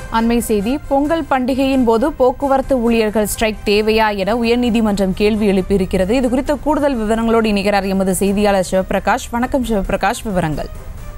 அண்மை செய்தி பொங்கல் பண்டிகையின் போது போக்குவரத்து ஊழியர்கள் ஸ்ட்ரைக் தேவையா என உயர்நீதிமன்றம் கேள்வி எழுப்பியிருக்கிறது இது குறித்த கூடுதல் விவரங்களோடு இணைகிறார் எமது செய்தியாளர் சிவபிரகாஷ் வணக்கம் சிவபிரகாஷ் விவரங்கள்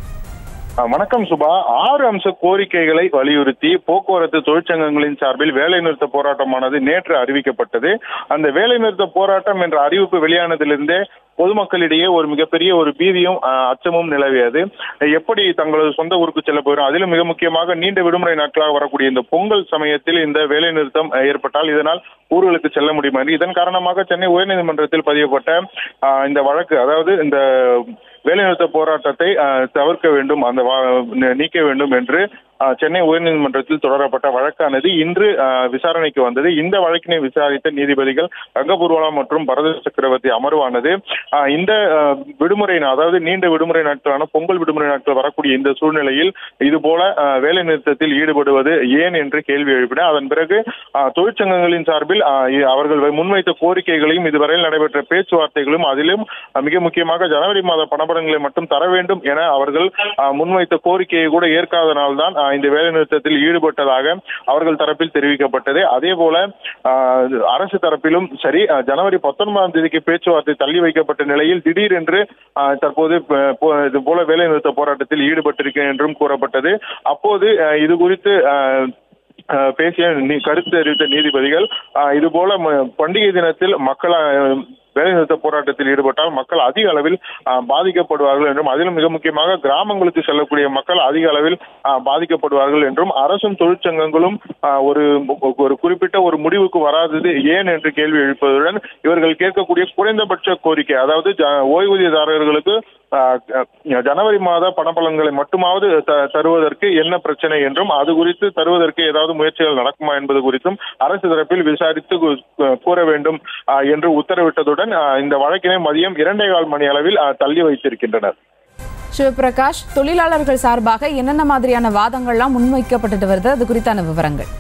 அஹ் வணக்கம் சுபா ஆறு அம்ச கோரிக்கைகளை வலியுறுத்தி போக்குவரத்து தொழிற்சங்கங்களின் சார்பில் வேலைநிறுத்த போராட்டமானது நேற்று அறிவிக்கப்பட்டது அந்த வேலைநிறுத்த போராட்டம் என்ற அறிவிப்பு வெளியானதிலிருந்தே பொதுமக்களிடையே ஒரு மிகப்பெரிய ஒரு பீதியும் அஹ், அச்சமும் நிலவியது எப்படி தங்களது சொந்த ஊருக்கு செல்ல போகிறோம் அதிலும் மிக முக்கியமாக நீண்ட விடுமுறை நாட்களாக வரக்கூடிய இந்த பொங்கல் சமயத்தில் இந்த வேலைநிறுத்தம் அஹ், ஏற்பட்டால் இதனால் ஊர்களுக்கு செல்ல முடியுமா என்று இதன் காரணமாக சென்னை உயர்நீதிமன்றத்தில் பதியப்பட்ட அஹ், இந்த வழக்கு அதாவது இந்த வேலைநிறுத்த போராட்டத்தை அஹ், தவிர்க்க வேண்டும் அந்த வா- நீ- நீக்க வேண்டும் என்று அஹ், சென்னை உயர்நீதிமன்றத்தில் தொடரப்பட்ட வழக்கானது இன்று அஹ், விசாரணைக்கு வந்தது இந்த வழக்கினை விசாரித்த நீதிபதிகள் ரங்கபூர்வாலா மற்றும் பரத சக்கரவர்த்தி அமர்வானது அஹ், இந்த அஹ், விடுமுறை நா- அதாவது நீண்ட விடுமுறை நாட்களான பொங்கல் விடுமுறை நாட்கள் வரக்கூடிய இந்த சூழ்நிலையில் இது போல அஹ், வேலை நிறுத்தத்தில் ஈடுபடுவது ஏன் என்று கேள்வி எழுப்பின அதன் பிறகு அஹ், தொழிற்சங்கங்களின் சார்பில் அஹ், இ- அவர்கள் முன்வைத்த கோரிக்கைகளையும் இதுவரையில் நடைபெற்ற பேச்சுவார்த்தைகளும் அதிலும் அஹ், மிக முக்கியமாக ஜனவரி மாத பணபலன்களை மட்டும் தர வேண்டும் என அவர்கள் அஹ், முன்வைத்த கோரிக்கையை கூட ஏற்காதனால்தான் அஹ், இந்த வேலைநிறுத்தத்தில் ஈடுபட்டதாக அவர்கள் தரப்பில் தெரிவிக்கப்பட்டது அதே போல அஹ், அரசு தரப்பிலும் சரி அஹ், ஜனவரி பத்தொன்பதாம் தேதிக்கு பேச்சுவார்த்தை தள்ளி வைக்கப்பட்ட நிலையில் திடீரென்று அஹ், தற்போது ப- போ- இது போல வேலைநிறுத்த போராட்டத்தில் ஈடுபட்டிருக்கிறேன் என்றும் கூறப்பட்டது அப்போது அஹ், இது குறித்து அஹ், அஹ், பேசிய நீ- கருத்து தெரிவித்த நீதிபதிகள் அஹ், இது போல ம- பண்டிகை தினத்தில் மக்கள் அஹ், வேலைநிறுத்த போராட்டத்தில் ஈடுபட்டால் மக்கள் அதிக அளவில் அஹ், பாதிக்கப்படுவார்கள் என்றும் அதிலும் மிக முக்கியமாக கிராமங்களுக்கு செல்லக்கூடிய மக்கள் அதிக அளவில் அஹ், பாதிக்கப்படுவார்கள் என்றும் அரசும் தொழிற்சங்கங்களும் அஹ், ஒரு ஒரு குறிப்பிட்ட ஒரு முடிவுக்கு வராதது ஏன் என்று கேள்வி எழுப்பதுடன் இவர்கள் கேட்கக்கூடிய குறைந்தபட்ச கோரிக்கை அதாவது ஜ- ஓய்வூதியதாரர்களுக்கு அஹ், அஹ், ஜனவரி மாத பணப்பலன்களை மட்டுமாவது த- தருவதற்கு என்ன பிரச்சனை என்றும் அது குறித்து தருவதற்கு ஏதாவது முயற்சிகள் நடக்குமா என்பது குறித்தும் அரசு தரப்பில் விசாரித்து கு- கூற வேண்டும் அஹ், என்று உத்தரவிட்டதுடன் அஹ், இந்த வழக்கினை மதியம் இரண்டே கால் மணி அளவில் அஹ், தள்ளி வைத்திருக்கின்றனர் சிவபிரகாஷ் தொழிலாளர்கள் சார்பாக என்னென்ன மாதிரியான வாதங்கள்லாம் முன்வைக்கப்பட்டுட்டு வருது அது குறித்தான விவரங்கள்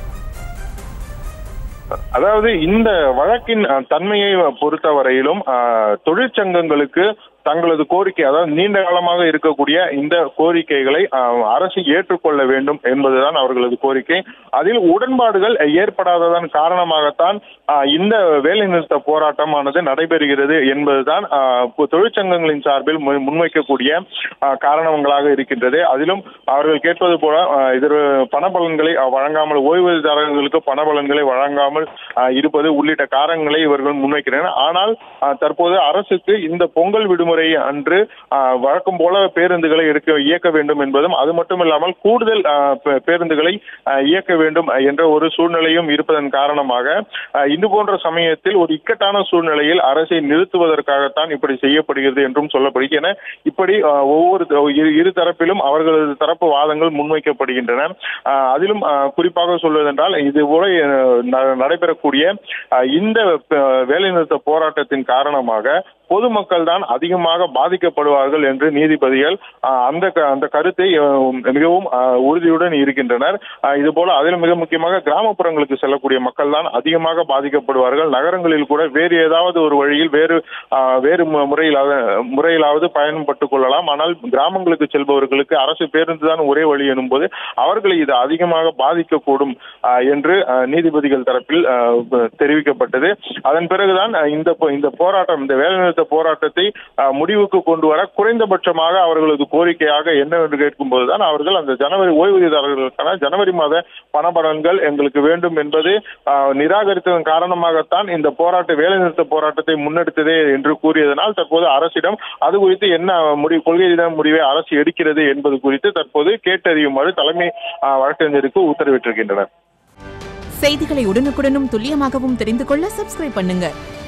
அதாவது இந்த வழக்கின் அஹ், தன்மையை பொறுத்தவரையிலும் அஹ், தொழிற்சங்கங்களுக்கு தங்களது கோரிக்கை அதாவது நீண்ட காலமாக இருக்கக்கூடிய இந்த கோரிக்கைகளை அஹ், அரசு ஏற்றுக்கொள்ள வேண்டும் என்பதுதான் அவர்களது கோரிக்கை அதில் உடன்பாடுகள் ஏற்படாததன் காரணமாகத்தான் அஹ், இந்த வேலைநிறுத்த போராட்டமானது நடைபெறுகிறது என்பதுதான் அஹ், பொ- தொழிற்சங்கங்களின் சார்பில் மு- முன்வைக்கக்கூடிய அஹ், காரணங்களாக இருக்கின்றது அதிலும் அவர்கள் கேட்பது போல அஹ், இது பணபலன்களை அஹ், வழங்காமல் ஓய்வூதியதாரர்களுக்கு பணபலன்களை வழங்காமல் அஹ், இருப்பது உள்ளிட்ட காரணங்களை இவர்கள் முன்வைக்கின்றனர் ஆனால் அஹ், தற்போது அரசுக்கு இந்த பொங்கல் விடுமுறை அன்று அஹ், வழக்கம் போல பேருந்துகளை எடுக்க இயக்க வேண்டும் என்பதும் அது மட்டும் இல்லாமல் கூடுதல் அஹ், பே- பேருந்துகளை அஹ், இயக்க வேண்டும் என்ற ஒரு சூழ்நிலையும் இருப்பதன் காரணமாக அஹ், இது போன்ற சமயத்தில் ஒரு இக்கட்டான சூழ்நிலையில் அரசை நிறுத்துவதற்காகத்தான் இப்படி செய்யப்படுகிறது என்றும் சொல்லப்படுகிறது என இப்படி அஹ், ஒவ்வொரு த- இரு- இரு தரப்பிலும் அவர்களது தரப்பு வாதங்கள் முன்வைக்கப்படுகின்றன அஹ், அதிலும் அஹ், குறிப்பாக சொல்வதென்றால் இது போல அஹ், ந- நடைபெறக்கூடிய அஹ், இந்த அஹ், வேலைநிறுத்த போராட்டத்தின் காரணமாக பொதுமக்கள் தான் அதிகமாக பாதிக்கப்படுவார்கள் என்று நீதிபதிகள் அஹ், அந்த க- அந்த கருத்தை அஹ், மிகவும் அஹ், உறுதியுடன் இருக்கின்றனர் அஹ், இது போல அதிலும் மிக முக்கியமாக கிராமப்புறங்களுக்கு செல்லக்கூடிய மக்கள் தான் அதிகமாக பாதிக்கப்படுவார்கள் நகரங்களில் கூட வேறு ஏதாவது ஒரு வழியில் வேறு அஹ், வேறு மு- முறையிலாவது முறையிலாவது பயன்பட்டுக் கொள்ளலாம் ஆனால் கிராமங்களுக்கு செல்பவர்களுக்கு அரசு பேருந்து தான் ஒரே வழி எனும்போது அவர்களை இது அதிகமாக பாதிக்கக்கூடும் அஹ், என்று அஹ், நீதிபதிகள் தரப்பில் அஹ், ப- தெரிவிக்கப்பட்டது அதன் பிறகுதான் அஹ், இந்த போ- இந்த போராட்டம் இந்த வேலைநிறுத்த போராட்டத்தை அஹ், முடிவுக்கு கொண்டு வர குறைந்தபட்சமாக அவர்களது கோரிக்கையாக என்னவென்று கேட்கும்போதுதான் அவர்கள் அந்த ஜனவரி ஓய்வூதியதாரர்களுக்கான ஜனவரி மாத பணபலன்கள் எங்களுக்கு வேண்டும் என்பது அஹ், நிராகரித்ததன் காரணமாகத்தான் இந்த போராட்ட வேலைநிறுத்த போராட்டத்தை முன்னெடுத்ததே என்று கூறியதனால் தற்போது அரசிடம் அது குறித்து என்ன முடிவு கொள்கை ரீதியான முடிவை அரசு எடுக்கிறது என்பது குறித்து தற்போது கேட்டறியுமாறு தலைமை அஹ், வழக்கறிஞருக்கு உத்தரவிட்டிருக்கின்றனர் செய்திகளை உடனுக்குடனும் துல்லியமாகவும் தெரிந்து கொள்ள சப்ஸ்கிரைப் பண்ணுங்க